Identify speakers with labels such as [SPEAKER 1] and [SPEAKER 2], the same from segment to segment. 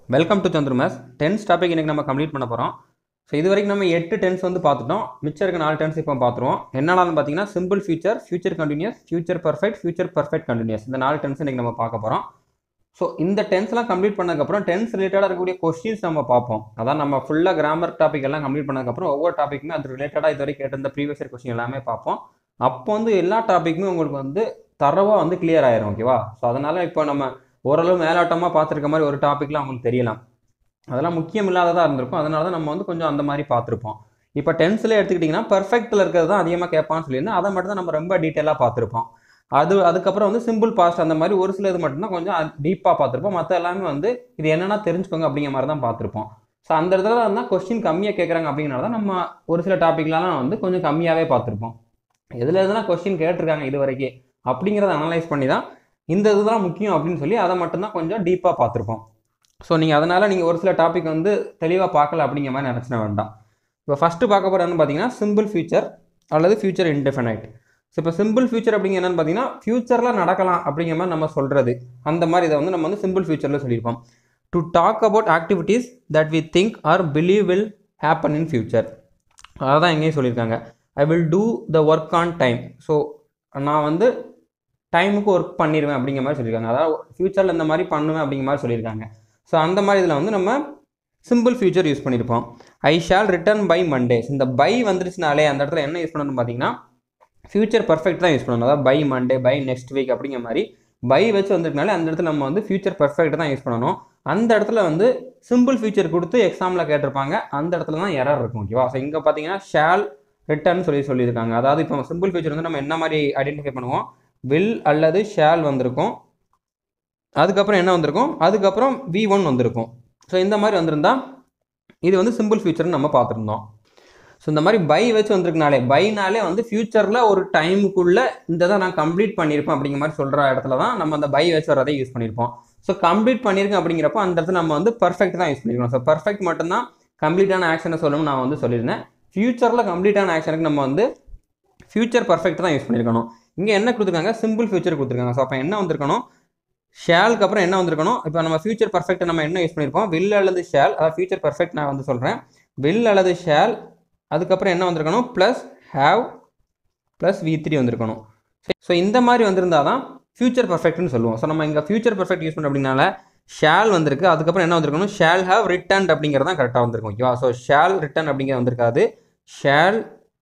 [SPEAKER 1] welcome to Chandra மேஸ் tense topic இன்றைக்கி நம்ம கம்ப்ளீட் பண்ண போகிறோம் ஸோ இது வரைக்கும் நம்ம எட்டு டென்ஸ் வந்து பார்த்துட்டோம் மிச்சம் இருக்க நாலு டென்ஸ் இப்போ பார்த்துருவோம் என்னென்னு பார்த்தீங்கன்னா simple future future continuous future perfect future perfect continuous இந்த நாலு டென்ஸ் இன்றைக்கி நம்ம பார்க்க போகிறோம் ஸோ இந்த டென்ஸ்லாம் கம்ப்ளீட் பண்ணதுக்கப்புறம் டென்ஸ் ரிலேட்டடாக இருக்கக்கூடிய கொஸ்டின்ஸ் நம்ம பார்ப்போம் அதான் நம்ம ஃபுல்லாக கிராமர் டாபிக் எல்லாம் கம்ப்ளீட் பண்ணதுக்கப்புறம் ஒவ்வொரு டாப்பிக்குமே அது ரிலேட்டடாக இது வரைக்கும் கேட்டிருந்த ப்ரீவியஸ் இயர் கொஸ்டின் எல்லாமே பார்ப்போம் அப்போ வந்து எல்லா டாப்பிக்குமே உங்களுக்கு வந்து தரவாக வந்து கிளியர் ஆயிரும் ஓகேவா ஸோ அதனால் இப்போ நம்ம ஓரளவு மேலோட்டமாக பார்த்துருக்க மாதிரி ஒரு டாப்பிக்லாம் உங்களுக்கு தெரியலாம் அதெல்லாம் முக்கியம் இல்லாததாக இருந்திருக்கும் அதனால தான் நம்ம வந்து கொஞ்சம் அந்த மாதிரி பார்த்துருப்போம் இப்போ டென்த்தில் எடுத்துக்கிட்டிங்கன்னா பர்ஃபெக்ட்டில் இருக்கிறது தான் அதிகமாக கேட்பான்னு சொல்லியிருந்தேன் அதை மட்டும் தான் நம்ம ரொம்ப டீட்டெயிலாக பார்த்துருப்போம் அது அதுக்கப்புறம் வந்து சிம்பிள் பாஸ்ட் அந்த மாதிரி ஒரு சில இது மட்டும்தான் கொஞ்சம் டீப்பாக பார்த்துருப்போம் மற்ற எல்லாமே வந்து இது என்னென்னா தெரிஞ்சுக்கோங்க அப்படிங்கிற மாதிரி தான் பார்த்துருப்போம் ஸோ அந்த இடத்துல இருந்தால் கொஸ்டின் கம்மியாக கேட்குறாங்க அப்படிங்கிறனால தான் நம்ம ஒரு சில டாப்பிக்லாம் வந்து கொஞ்சம் கம்மியாகவே பார்த்துருப்போம் எதில் எதுனா கொஸ்டின் கேட்டிருக்காங்க இது வரைக்கும் அப்படிங்கிறத அனலைஸ் பண்ணி தான் இந்த இதுதான் முக்கியம் அப்படின்னு சொல்லி அதை மட்டும்தான் கொஞ்சம் டீப்பாக பார்த்துருப்போம் ஸோ நீங்கள் அதனால் நீங்கள் ஒரு சில டாபிக் வந்து தெளிவாக பார்க்கல அப்படிங்கிற மாதிரி நினச்சிட வேண்டாம் இப்போ ஃபஸ்ட்டு பார்க்க போகிறதுன்னு பார்த்தீங்கன்னா சிம்பிள் ஃபியூச்சர் அல்லது ஃபியூச்சர் இன்டெஃபினைட் ஸோ இப்போ சிம்பிள் ஃபியூச்சர் அப்படிங்க என்னன்னு பார்த்தீங்கன்னா ஃபியூச்சரில் நடக்கலாம் அப்படிங்கிற மாதிரி நம்ம சொல்கிறது அந்த மாதிரி இதை வந்து நம்ம வந்து சிம்பிள் ஃபியூச்சரில் சொல்லியிருப்போம் to talk about activities that we think or believe will happen in future அதான் எங்கேயும் சொல்லியிருக்காங்க I will do the work on time so நான் வந்து டைமுக்கு ஒர்க் பண்ணிடுவேன் அப்படிங்கிற மாதிரி சொல்லியிருக்காங்க அதாவது ஃப்யூச்சரில் இந்த மாதிரி பண்ணுவேன் அப்படிங்கிற மாதிரி சொல்லியிருக்காங்க ஸோ அந்த மாதிரி இதில் வந்து நம்ம சிம்பிள் ஃபியூச்சர் யூஸ் பண்ணியிருப்போம் I shall return by Mondays இந்த பை வந்துருச்சுனாலே அந்த இடத்துல என்ன யூஸ் பண்ணணும்னு பார்த்தீங்கன்னா ஃபியூச்சர் பர்ஃபெக்ட் தான் யூஸ் பண்ணணும் அதாவது by Monday by next week அப்படிங்கிற மாதிரி பை வச்சு வந்திருக்கனாலே அந்த இடத்துல நம்ம வந்து ஃபியூச்சர் பர்ஃபெக்ட் தான் யூஸ் பண்ணணும் அந்த இடத்துல வந்து சிம்பிள் ஃபியூச்சர் கொடுத்து எக்ஸாமில் கேட்டிருப்பாங்க அந்த இடத்துல தான் எரர் இருக்கும் ஓகேவா ஸோ இங்கே பார்த்தீங்கன்னா ஷால் ரிட்டர்ன் சொல்லி சொல்லியிருக்காங்க அதாவது இப்போ சிம்பிள் ஃபியூச்சர் வந்து நம்ம என்ன மாதிரி ஐடென்டிஃபை பண்ணுவோம் வில் அல்லது ஷால் வந்திருக்கும் அதுக்கப்புறம் என்ன வந்திருக்கும் அதுக்கப்புறம் வி ஒன் வந்திருக்கும் ஸோ இந்த மாதிரி வந்திருந்தா இது வந்து சிம்பிள் ஃபியூச்சர்னு நம்ம பார்த்துருந்தோம் ஸோ இந்த மாதிரி பை வச்சு வந்திருக்கனாலே பைனாலே வந்து ஃபியூச்சரில் ஒரு டைமுக்குள்ளே இந்த தான் நான் கம்ப்ளீட் பண்ணியிருப்பேன் அப்படிங்கிற மாதிரி சொல்கிற இடத்துல தான் நம்ம அந்த பை வச்சு வரதை யூஸ் பண்ணியிருப்போம் ஸோ கம்ப்ளீட் பண்ணியிருக்கேன் அப்படிங்கிறப்போ அந்த இடத்துல நம்ம வந்து பர்ஃபெக்ட் தான் யூஸ் பண்ணியிருக்கோம் ஸோ பர்ஃபெக்ட் மட்டும்தான் கம்ப்ளீட்டான ஆக்ஷனை சொல்லணும்னு நான் வந்து சொல்லியிருந்தேன் ஃபியூச்சரில் கம்ப்ளீட்டான ஆக்ஷனுக்கு நம்ம வந்து ஃபியூச்சர் பர்ஃபெக்ட் தான் யூஸ் பண்ணியிருக்கணும் இங்கே என்ன கொடுத்துருக்காங்க சிம்பிள் ஃபியூச்சர் கொடுத்துருக்காங்க ஸோ அப்போ என்ன வந்திருக்கணும் ஷேலுக்கு அப்புறம் என்ன வந்திருக்கணும் இப்போ நம்ம ஃபியூச்சர் பர்ஃபெக்ட் நம்ம என்ன யூஸ் பண்ணியிருப்போம் வில் அல்லது ஷேல் அதாவது ஃபியூச்சர் பர்ஃபெக்ட் நான் வந்து சொல்கிறேன் வில் அல்லது ஷேல் அதுக்கப்புறம் என்ன வந்திருக்கணும் plus have plus V three வந்திருக்கணும் ஸோ இந்த மாதிரி வந்திருந்தால் தான் ஃபியூச்சர் பர்ஃபெக்ட்னு சொல்லுவோம் ஸோ நம்ம இங்கே ஃபியூச்சர் பர்ஃபெக்ட் யூஸ் பண்ண அப்படின்னால ஷேல் வந்திருக்கு அதுக்கப்புறம் என்ன வந்திருக்கணும் ஷேல் ஹேவ் ரிட்டன் அப்படிங்கிறது தான் கரெக்டாக வந்திருக்கும் ஓகேவா ஸோ ஷேல் ரிட்டன் அப்படிங்கிறது வந்திருக்காது ஷேல்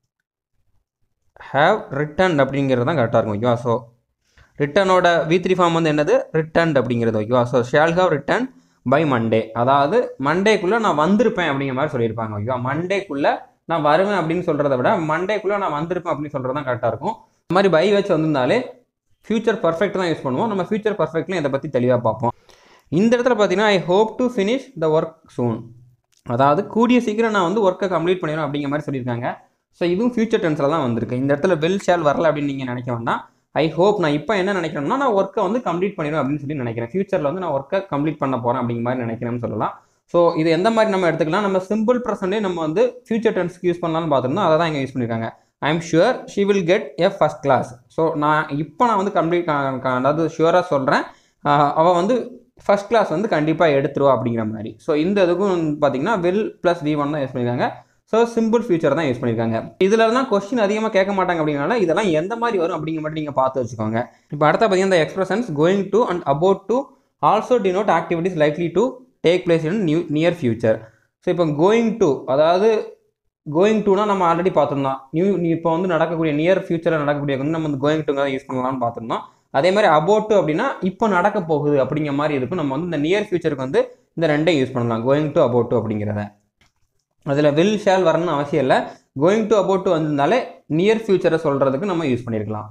[SPEAKER 1] ஹேவ் ரிட்டன் அப்படிங்கிறது தான் கரெக்டாக இருக்கும் ஓகேவா ஸோ ரிட்டனோட வி த்ரீ ஃபார்ம் வந்து என்னது ரிட்டன் அப்படிங்கிறது ஓகேவா so shall have written by Monday அதாவது மண்டேக்குள்ளே நான் வந்திருப்பேன் அப்படிங்கிற மாதிரி சொல்லியிருப்பாங்க ஓகேவா மண்டேக்குள்ளே நான் வருவேன் அப்படின்னு சொல்கிறத விட மண்டேக்குள்ளே நான் வந்திருப்பேன் அப்படின்னு சொல்கிறது தான் கரெக்டாக இருக்கும் இந்த மாதிரி பை வச்சு வந்திருந்தாலே ஃபியூச்சர் பர்ஃபெக்ட் தான் யூஸ் பண்ணுவோம் நம்ம ஃபியூச்சர் பர்ஃபெக்ட்லையும் இதை பற்றி தெளிவாக பார்ப்போம் இந்த இடத்துல பார்த்தீங்கன்னா I hope to finish the work soon அதாவது கூடிய சீக்கிரம் நான் வந்து ஒர்க்கை கம்ப்ளீட் பண்ணிடுவேன் அப்படிங்கிற மாதிரி சொல்லியிருக்காங்க ஸோ இதுவும் ஃபியூச்சர் டென்ஸில் தான் வந்திருக்கு இந்த இடத்துல வெல் ஷேல் வரல அப்படின்னு நீங்கள் நினைக்க வேண்டாம் ஐ ஹோப் நான் இப்போ என்ன நினைக்கிறேன்னா நான் ஒர்க்கை வந்து கம்ப்ளீட் பண்ணிடுவேன் அப்படின்னு சொல்லி நினைக்கிறேன் ஃபியூச்சரில் வந்து நான் ஒர்க்கை கம்ப்ளீட் பண்ண போகிறேன் அப்படிங்கிற மாதிரி நினைக்கிறேன்னு சொல்லலாம் ஸோ இது எந்த மாதிரி நம்ம எடுத்துக்கலாம் நம்ம சிம்பிள் ப்ரெசன்டே நம்ம வந்து ஃபியூச்சர் டென்ஸ்க்கு யூஸ் பண்ணலாம்னு பார்த்துருந்தோம் அதை தான் இங்கே யூஸ் பண்ணியிருக்காங்க I am sure she will get a first class so நான் இப்போ நான் வந்து கம்ப்ளீட் அதாவது ஷுவராக சொல்கிறேன் அவள் வந்து ஃபஸ்ட் கிளாஸ் வந்து கண்டிப்பாக எடுத்துருவா அப்படிங்கிற மாதிரி ஸோ இந்த இதுக்கும் வந்து பார்த்தீங்கன்னா வில் ப்ளஸ் வி ஒன் தான் யூஸ் பண்ணியிருக்காங்க ஸோ சிம்பிள் ஃபியூச்சர் தான் யூஸ் பண்ணியிருக்காங்க இதில் தான் கொஸ்டின் அதிகமாக கேட்க மாட்டாங்க அப்படின்னால இதெல்லாம் எந்த மாதிரி வரும் அப்படிங்கிற மட்டும் நீங்கள் பார்த்து வச்சுக்கோங்க இப்போ அடுத்த பார்த்தீங்கன்னா இந்த expressions going to and about to also denote activities likely to take place in new near future so இப்போ கோயிங் டு அதாவது கோயிங் டுனா நம்ம ஆல்ரெடி பார்த்துருந்தோம் நியூ இப்போ வந்து நடக்கக்கூடிய நியர் ஃபியூச்சரில் நடக்கக்கூடிய வந்து நம்ம வந்து கோயிங் டுங்க யூஸ் பண்ணலாம்னு பார்த்துருந்தோம் அதே மாதிரி அபவுட் டு அப்படின்னா இப்போ நடக்க போகுது அப்படிங்கிற மாதிரி இருக்கும் நம்ம வந்து இந்த நியர் ஃபியூச்சருக்கு வந்து இந்த ரெண்டையும் யூஸ் பண்ணலாம் கோயிங் டு அபவுட் டு அப்படிங்கிறத அதில் வில் ஷேல் வரணும்னு அவசியம் இல்லை கோயிங் டு அபவுட் டு வந்திருந்தாலே நியர் ஃபியூச்சரை சொல்கிறதுக்கு நம்ம யூஸ் பண்ணியிருக்கலாம்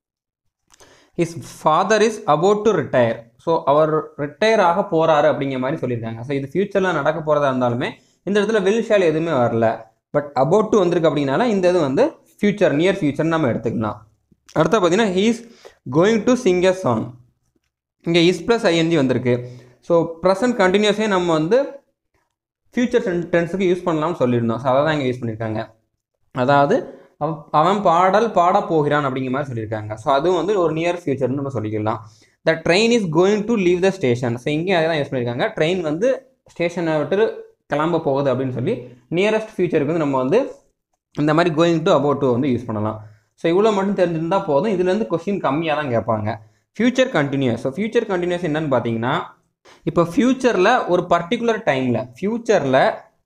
[SPEAKER 1] his father is about to retire so அவர் ரிட்டையர் ஆக போகிறாரு அப்படிங்கிற மாதிரி சொல்லியிருக்காங்க ஸோ இது ஃபியூச்சரில் நடக்க போகிறதா இருந்தாலுமே இந்த இடத்துல வில் ஷேல் எதுவுமே வரல பட் அபவுட் டு வந்திருக்கு அப்படின்னால இந்த இது வந்து ஃபியூச்சர் நியர் ஃபியூச்சர் நம்ம எடுத்துக்கலாம் அடுத்த பார்த்தீங்கன்னா he's going to sing a song இங்கே இஸ் ப்ளஸ் ஐஎன்ஜி வந்திருக்கு ஸோ ப்ரெசன்ட் கண்டினியூஸே நம்ம வந்து ஃபியூச்சர் டென்ஸுக்கு யூஸ் பண்ணலாம்னு சொல்லியிருந்தோம் ஸோ அதை தான் இங்கே யூஸ் பண்ணியிருக்காங்க அதாவது அவ- அவன் பாடல் பாட போகிறான் அப்படிங்கிற மாதிரி சொல்லியிருக்காங்க ஸோ அதுவும் வந்து ஒரு நியர் ஃபியூச்சர்னு நம்ம சொல்லிக்கலாம் the train is going to leave the station so இங்கேயும் அதே தான் யூஸ் பண்ணியிருக்காங்க ட்ரெயின் வந்து ஸ்டேஷனை விட்டு கிளம்ப போகுது அப்படின்னு சொல்லி நியரஸ்ட் ஃபியூச்சருக்கு வந்து நம்ம வந்து இந்த மாதிரி கோயிங் டு அபவுட் டு வந்து யூஸ் பண்ணலாம் ஸோ இவ்வளோ மட்டும் தெரிஞ்சிருந்தால் போதும் இதுலேருந்து கொஷின் கம்மியாக தான் கேட்பாங்க future continuous so future continuous என்னன்னு பார்த்தீங்கன்னா இப்போ ஃப்யூச்சரில் ஒரு பர்டிகுலர் டைமில் ஃப்யூச்சரில்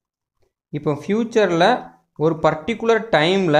[SPEAKER 1] இப்போ ஃப்யூச்சரில் ஒரு பர்டிகுலர் டைமில்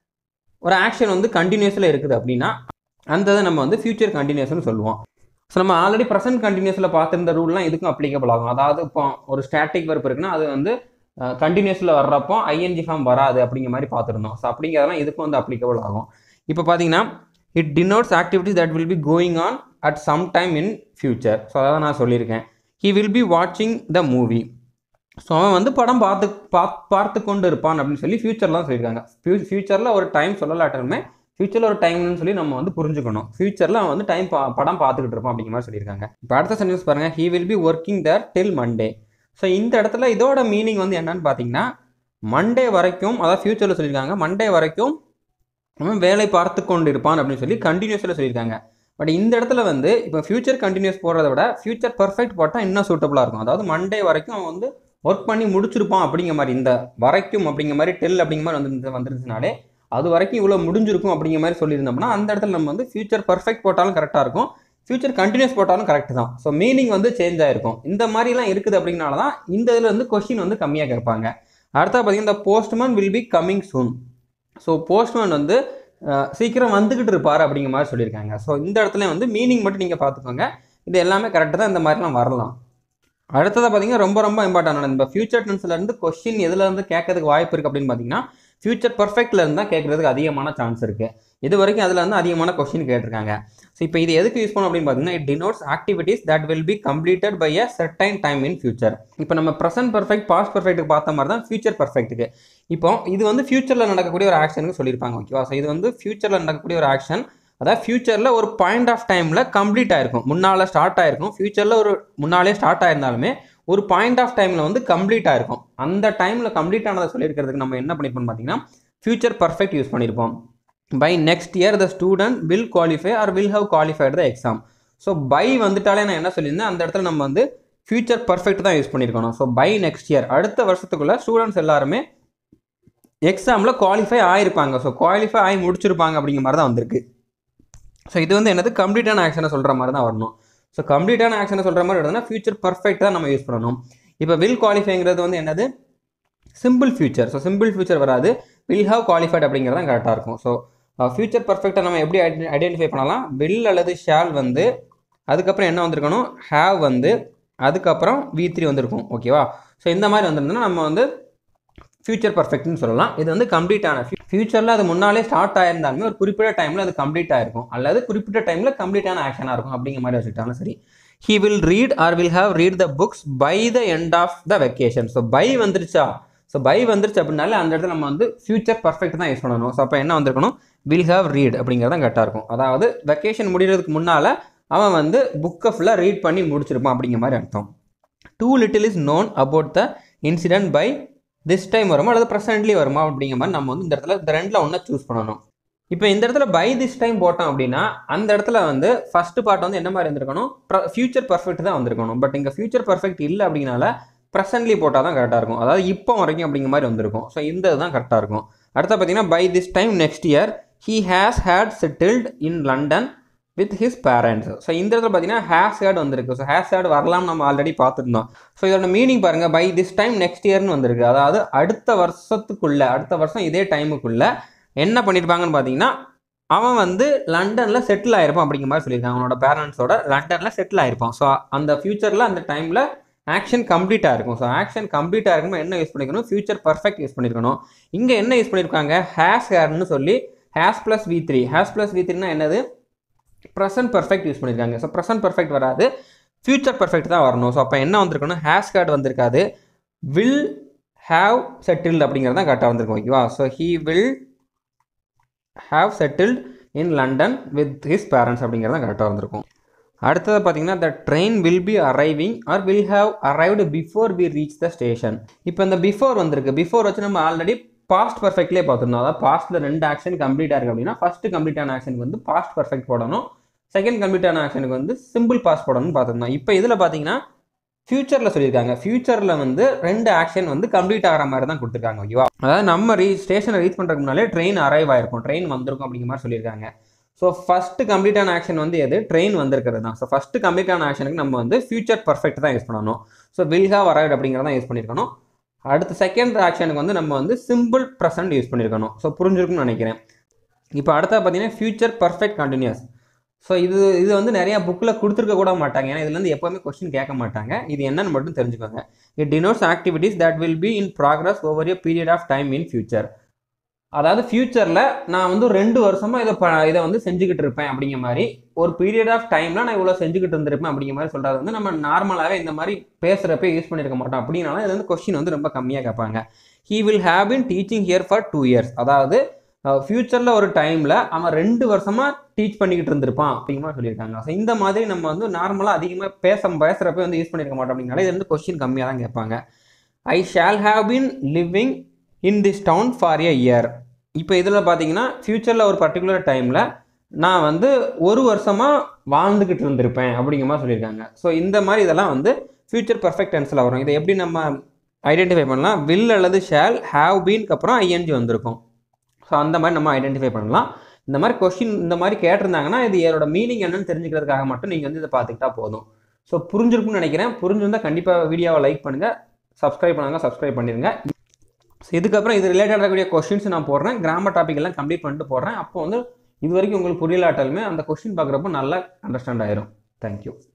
[SPEAKER 1] ஒரு ஆக்ஷன் வந்து கண்டினியூஸில் இருக்குது அப்படின்னா அந்த இதை நம்ம வந்து ஃபியூச்சர் கண்டினியூஸ்னு சொல்லுவோம் ஸோ நம்ம ஆல்ரெடி ப்ரெசன்ட் கண்டினியூஸில் பார்த்துருந்த ரூல்லாம் இதுக்கும் அப்ளிகபிள் ஆகும் அதாவது இப்போ ஒரு ஸ்டாட்டிக் வெர்ப் இருக்குன்னா அது வந்து கண்டினியூஸில் வர்றப்போ ஐஎன்ஜி ஃபார்ம் வராது அப்படிங்கிற மாதிரி பார்த்துருந்தோம் ஸோ அப்படிங்கிறதெல்லாம் இதுக்கும் வந்து அப்ளிகபிள் ஆகும் இப்போ பார்த்தீங்கன்னா it denotes activities that will be going on at some time in future so அதான் நான் சொல்லியிருக்கேன் ஹி வில் பி வாட்சிங் த மூவி ஸோ அவன் வந்து படம் பார்த்து பார்த்து பார்த்து கொண்டு இருப்பான் அப்படின்னு சொல்லி ஃபியூச்சர்லாம் சொல்லியிருக்காங்க ஃபியூ ஃபியூச்சரில் ஒரு டைம் சொல்லலாட்டமே ஃபியூச்சரில் ஒரு டைம்னு சொல்லி நம்ம வந்து புரிஞ்சுக்கணும் ஃபியூச்சரில் அவன் வந்து டைம் பா படம் பார்த்துக்கிட்டு இருப்பான் அப்படிங்கிற மாதிரி சொல்லியிருக்காங்க இப்போ அடுத்த சென்டென்ஸ் பாருங்கள் he will be working there till Monday so இந்த இடத்துல இதோட மீனிங் வந்து என்னன்னு பார்த்தீங்கன்னா மண்டே வரைக்கும் அதாவது ஃபியூச்சரில் சொல்லியிருக்காங்க மண்டே வரைக்கும் அவன் வேலை பார்த்து கொண்டு இருப்பான் அப்படின்னு சொல்லி கண்டினியூஸில் சொல்லியிருக்காங்க பட் இந்த இடத்துல வந்து இப்போ ஃபியூச்சர் கண்டினியூஸ் போடுறத விட ஃபியூச்சர் பர்ஃபெக்ட் போட்டால் இன்னும் சூட்டபுளாக இருக்கும் அதாவது மண்டே வரைக்கும் அவன் வந்து ஒர்க் பண்ணி முடிச்சிருப்பான் அப்படிங்கிற மாதிரி இந்த வரைக்கும் அப்படிங்கிற மாதிரி டெல் அப்படிங்கிற மாதிரி வந்து வந்துருச்சுனாலே அது வரைக்கும் இவ்வளோ முடிஞ்சிருக்கும் அப்படிங்கிற மாதிரி சொல்லியிருந்தோம்னா அந்த இடத்துல நம்ம வந்து ஃபியூச்சர் பர்ஃபெக்ட் போட்டாலும் கரெக்டாக இருக்கும் ஃபியூச்சர் கண்டினியூஸ் போட்டாலும் கரெக்ட் தான் ஸோ மீனிங் வந்து சேஞ்ச் ஆயிருக்கும் இந்த மாதிரிலாம் இருக்குது அப்படிங்கனால தான் இந்த இதில் வந்து கொஷின் வந்து கம்மியாக கேட்பாங்க அடுத்தா பார்த்தீங்கன்னா இந்த postman will be coming soon so postman வந்து அஹ், சீக்கிரம் வந்துக்கிட்டு இருப்பார் அப்படிங்கிற மாதிரி சொல்லியிருக்காங்க ஸோ இந்த இடத்துல வந்து மீனிங் மட்டும் நீங்கள் பார்த்துக்கோங்க இது எல்லாமே கரெக்டாக தான் இந்த மாதிரிலாம் வரலாம் அடுத்ததாக பார்த்தீங்கன்னா ரொம்ப ரொம்ப இம்பார்ட்டன்ட் இந்த ஃபியூச்சர் டென்ஸ்லேருந்து கொஸ்டின் எதுல இருந்து கேட்கறதுக்கு வாய்ப்பு இருக்குது அப்படின்னு பார்த்தீங்கன்னா ஃபியூச்சர் பர்ஃபெக்ட்ல இருந்து தான் கேட்கறதுக்கு அதிகமான சான்ஸ் இருக்குது இது வரைக்கும் அதில் வந்து அதிகமான கொஸ்டின் கேட்டிருக்காங்க ஸோ இப்போ இது எதுக்கு யூஸ் பண்ணோம் அப்படின்னு பார்த்தீங்கன்னா it denotes activities that will be completed by a certain time in future இப்போ நம்ம ப்ரெசன்ட் பர்ஃபெக்ட் பாஸ்ட் பர்ஃபெக்ட்டுக்கு பார்த்த மாதிரி தான் ஃபியூச்சர் பர்ஃபெக்ட்டுக்கு இப்போ இது வந்து ஃபியூச்சரில் நடக்கக்கூடிய ஒரு ஆக்ஷனுக்கு சொல்லியிருப்பாங்க ஓகேவா ஸோ இது வந்து ஃபியூச்சரில் நடக்கக்கூடிய ஒரு ஆக்ஷன் அதாவது ஃபியூச்சரில் ஒரு பாயிண்ட் ஆஃப் டைமில் கம்ப்ளீட் ஆயிருக்கும் முன்னால் ஸ்டார்ட் ஆயிருக்கும் ஃபியூச்சரில் ஒரு முன்னாலே ஸ்டார்ட் ஆயிருந்தாலுமே ஒரு பாயிண்ட் ஆஃப் டைமில் வந்து கம்ப்ளீட் ஆயிருக்கும் அந்த டைமில் கம்ப்ளீட் ஆனதை சொல்லியிருக்கிறதுக்கு நம்ம என்ன பண்ணியிருப்போம் பார்த்தீங்கன்னா ஃபியூச்சர் பர்ஃபெக்ட் யூஸ் பண்ணியிருப்போம் by next year the student will qualify or will have qualified the exam so by வந்துட்டாலே நான் என்ன சொல்லியிருந்தேன் அந்த இடத்துல நம்ம வந்து ஃபியூச்சர் பர்ஃபெக்ட் தான் யூஸ் பண்ணியிருக்கணும் ஸோ பை நெக்ஸ்ட் இயர் அடுத்த வருஷத்துக்குள்ள ஸ்டூடெண்ட்ஸ் எல்லாருமே எக்ஸாமில் குவாலிஃபை ஆயிருப்பாங்க ஸோ குவாலிஃபை ஆகி முடிச்சிருப்பாங்க அப்படிங்கிற மாதிரி தான் வந்திருக்கு ஸோ இது வந்து என்னது கம்ப்ளீட்டான ஆக்ஷனை சொல்கிற மாதிரி தான் வரணும் ஸோ கம்ப்ளீட்டான ஆக்ஷனை சொல்கிற மாதிரி வருதுன்னா ஃபியூச்சர் பர்ஃபெக்ட் தான் நம்ம யூஸ் பண்ணணும் இப்போ வில் குவாலிஃபைங்கிறது வந்து என்னது simple future so simple future வராது வில் ஹவ் குவாலிஃபைட் அப்படிங்கிறது தான் கரெக்டாக இருக்கும் ஸோ ஃபியூச்சர் பர்ஃபெக்டை நம்ம எப்படி ஐடென்டிஃபை பண்ணலாம் வில் அல்லது ஷால் வந்து அதுக்கப்புறம் என்ன வந்திருக்கணும் ஹேவ் வந்து அதுக்கப்புறம் வி த்ரீ வந்திருக்கும் ஓகேவா ஸோ இந்த மாதிரி வந்திருந்தோம்னா நம்ம வந்து ஃபியூச்சர் பர்ஃபெக்ட்னு சொல்லலாம் இது வந்து கம்ப்ளீட்டான ஃபியூச்சரில் அது முன்னாலே ஸ்டார்ட் ஆயிருந்தாலுமே ஒரு குறிப்பிட்ட டைமில் அது கம்ப்ளீட் ஆயிருக்கும் அல்லது குறிப்பிட்ட டைமில் கம்ப்ளீட்டான ஆக்ஷனாக இருக்கும் அப்படிங்கிற மாதிரி வச்சுக்கிட்டாலும் சரி he will read or will have read the books by the end of the vacation so by வந்துருச்சா ஸோ பை வந்துருச்சு அப்படின்னாலே அந்த இடத்துல நம்ம வந்து ஃபியூச்சர் பர்ஃபெக்ட் தான் யூஸ் பண்ணணும் ஸோ அப்போ என்ன வந்திருக்கணும் வில் ஹாவ் ரீட் அப்படிங்கிறது தான் கரெக்டாக இருக்கும் அதாவது வெக்கேஷன் முடிகிறதுக்கு முன்னால் அவன் வந்து புக்கை ஃபுல்லாக ரீட் பண்ணி முடிச்சிருப்பான் அப்படிங்கிற மாதிரி அர்த்தம் too little is known about the incident by this time வருமா அல்லது ப்ரெசென்ட்லி வருமா அப்படிங்கிற மாதிரி நம்ம வந்து இந்த இடத்துல இந்த ரெண்டில் ஒன்றா சூஸ் பண்ணணும் இப்போ இந்த இடத்துல பை திஸ் டைம் போட்டோம் அப்படின்னா அந்த இடத்துல வந்து ஃபர்ஸ்ட் பார்ட் வந்து என்ன மாதிரி இருந்திருக்கணும் ஃபியூச்சர் பர்ஃபெக்ட் தான் வந்திருக்கணும் பட் இங்கே ஃபியூச்சர் பர்ஃபெக்ட் இல்லை அப்படிங்கனால ப்ரெசென்ட்லி போட்டால் தான் கரெக்டாக இருக்கும் அதாவது இப்போ வரைக்கும் அப்படிங்கிற மாதிரி வந்திருக்கும் ஸோ இந்த இதுதான் கரெக்டாக இருக்கும் அடுத்து பார்த்தீங்கன்னா by this time next year he has had settled in London with his parents so இந்த இடத்துல பார்த்தீங்கன்னா ஹேஸ் ஹேட் வந்திருக்கு ஸோ ஹேஸ் ஹேட் வரலாம் நம்ம ஆல்ரெடி பார்த்துருந்தோம் ஸோ இதோட மீனிங் பாருங்கள் பை திஸ் டைம் நெக்ஸ்ட் இயர்னு வந்திருக்கு அதாவது அடுத்த வருஷத்துக்குள்ள அடுத்த வருஷம் இதே டைமுக்குள்ள என்ன பண்ணியிருப்பாங்கன்னு பார்த்தீங்கன்னா அவன் வந்து லண்டனில் செட்டில் ஆயிருப்பான் அப்படிங்கிற மாதிரி சொல்லியிருக்காங்க அவனோட பேரண்ட்ஸோட லண்டனில் செட்டில் ஆயிருப்பான் ஸோ அந்த ஃபியூச்சரில் அந்த டைமில் ஆக்ஷன் கம்ப்ளீட்டாக இருக்கும் ஸோ ஆக்ஷன் கம்ப்ளீட்டாக இருக்கும்போது என்ன யூஸ் பண்ணிக்கணும் ஃபியூச்சர் பர்ஃபெக்ட் யூஸ் பண்ணியிருக்கணும் இங்கே என்ன யூஸ் பண்ணியிருக்காங்க ஹேஸ் ஹேர்னு சொல்லி has plus V three has plus V த்ரீனா என்னது ப்ரெசன்ட் பர்ஃபெக்ட் யூஸ் பண்ணியிருக்காங்க ஸோ ப்ரெசன்ட் பர்ஃபெக்ட் வராது ஃபியூச்சர் பர்ஃபெக்ட் தான் வரணும் ஸோ அப்போ என்ன வந்திருக்கணும் ஹேஸ் கார்டு வந்திருக்காது வில் ஹாவ் செட்டில்டு அப்படிங்கிறது தான் கரெக்டாக வந்திருக்கும் ஓகேவா so he will have settled in London with his parents அப்படிங்கிறது தான் கரெக்டாக வந்திருக்கும் அடுத்தது பார்த்தீங்கன்னா the train will be arriving or will have arrived before we reach the station இப்போ இந்த பிஃபோர் வந்திருக்கு பிஃபோர் வச்சு நம்ம ஆல்ரெடி பாஸ்ட் பர்ஃபெக்ட்லேயே பார்த்துருந்தோம் அதாவது பாஸ்ட்டில் ரெண்டு ஆக்ஷன் கம்ப்ளீட்டாக இருக்குது அப்படின்னா ஃபஸ்ட்டு கம்ப்ளீட்டான ஆக்ஷனுக்கு வந்து பாஸ்ட் பர்ஃபெக்ட் போடணும் செகண்ட் கம்ப்ளீட்டான ஆக்ஷனுக்கு வந்து சிம்பிள் பாஸ் போடணும்னு பார்த்துருந்தோம் இப்போ இதில் பார்த்தீங்கன்னா ஃபியூச்சரில் சொல்லியிருக்காங்க ஃபியூச்சரில் வந்து ரெண்டு ஆக்ஷன் வந்து கம்ப்ளீட் ஆகிற மாதிரி தான் கொடுத்துருக்காங்க ஓகேவா அதாவது நம்ம ரீ ஸ்டேஷனை ரீச் பண்ணுறதுக்கு முன்னாலே ட்ரெயின் அரைவ் ஆயிருக்கும் ட்ரெயின் வந்திருக்கும் அப்படிங்கிற மாதிரி சொல்லியிருக்காங்க ஸோ ஃபஸ்ட்டு கம்ப்ளீட்டான ஆக்ஷன் வந்து எது ட்ரெயின் வந்திருக்கிறது தான் ஸோ ஃபஸ்ட்டு கம்ப்ளீட்டான ஆக்ஷனுக்கு நம்ம வந்து ஃபியூச்சர் பர்ஃபெக்ட் தான் யூஸ் பண்ணணும் ஸோ வில் ஹாவ் அரைவ்ட் அப்படிங்கிறத யூஸ் பண்ணியிருக்கணும் அடுத்த செகண்ட் ஆக்ஷனுக்கு வந்து நம்ம வந்து சிம்பிள் ப்ரெசன்ட் யூஸ் பண்ணியிருக்கணும் ஸோ புரிஞ்சிருக்கும்னு நினைக்கிறேன் இப்போ அடுத்த பார்த்தீங்கன்னா ஃபியூச்சர் பர்ஃபெக்ட் கண்டினியூஸ் ஸோ இது இது வந்து நிறையா புக்கில் கொடுத்துருக்க கூட மாட்டாங்க ஏன்னா இதுலேருந்து எப்போவுமே கொஸ்டின் கேட்க மாட்டாங்க இது என்னன்னு மட்டும் தெரிஞ்சுக்கோங்க it denotes activities that will be in progress over a period of time in future அதாவது ஃபியூச்சரில் நான் வந்து ரெண்டு வருஷமாக இதை ப இதை வந்து செஞ்சுக்கிட்டு இருப்பேன் அப்படிங்கிற மாதிரி ஒரு பீரியட் ஆஃப் டைமில் நான் இவ்வளோ செஞ்சுக்கிட்டு இருந்திருப்பேன் அப்படிங்கிற மாதிரி சொல்கிறது வந்து நம்ம நார்மலாகவே இந்த மாதிரி பேசுகிறப்ப யூஸ் பண்ணியிருக்க மாட்டோம் அப்படின்னால இது வந்து கொஸ்டின் வந்து ரொம்ப கம்மியாக கேட்பாங்க he will have been teaching here for two years அதாவது ஃப்யூச்சரில் ஒரு டைமில் அவன் ரெண்டு வருஷமாக டீச் பண்ணிக்கிட்டு இருந்திருப்பான் அப்படிங்கிற மாதிரி சொல்லியிருக்காங்க ஸோ இந்த மாதிரி நம்ம வந்து நார்மலாக அதிகமாக பேச பேசுகிறப்ப வந்து யூஸ் பண்ணியிருக்க மாட்டோம் அப்படின்னால இது வந்து கொஸ்டின் கம்மியாக தான் கேட்பாங்க I shall have been living in this town for a year இப்போ இதில் பார்த்தீங்கன்னா ஃப்யூச்சரில் ஒரு பர்டிகுலர் டைமில் நான் வந்து ஒரு வருஷமாக வாழ்ந்துக்கிட்டு இருந்திருப்பேன் அப்படிங்கிற மாதிரி சொல்லியிருக்காங்க ஸோ இந்த மாதிரி இதெல்லாம் வந்து ஃப்யூச்சர் பர்ஃபெக்ட் டென்ஸில் வரும் இதை எப்படி நம்ம ஐடென்டிஃபை பண்ணலாம் வில் அல்லது ஷேல் ஹாவ் பீன்க்கு அப்புறம் ஐஎன்ஜி வந்திருக்கும் ஸோ அந்த மாதிரி நம்ம ஐடென்டிஃபை பண்ணலாம் இந்த மாதிரி கொஷின் இந்த மாதிரி கேட்டிருந்தாங்கன்னா இது இதோட மீனிங் என்னன்னு தெரிஞ்சுக்கிறதுக்காக மட்டும் நீங்கள் வந்து இதை பார்த்துக்கிட்டா போதும் ஸோ புரிஞ்சிருக்கும்னு நினைக்கிறேன் புரிஞ்சிருந்தால் கண்டிப்பாக வீடியோவை லைக் பண்ணுங்கள் சப்ஸ்கிரைப் பண்ணாங்க சப்ஸ்கிரைப் பண்ணிடுங்க ஸோ இதுக்கப்புறம் இது ரிலேட்டடாக இருக்கக்கூடிய கொஷின்ஸ் நான் போடுறேன் கிராமர் டாபிக் எல்லாம் கம்ப்ளீட் பண்ணிட்டு போடுறேன் அப்போ வந்து இது வரைக்கும் உங்களுக்கு புரியலாட்டாலுமே அந்த கொஷின் பார்க்குறப்போ நல்லா அண்டர்ஸ்டாண்ட் ஆயிரும் தேங்க்யூ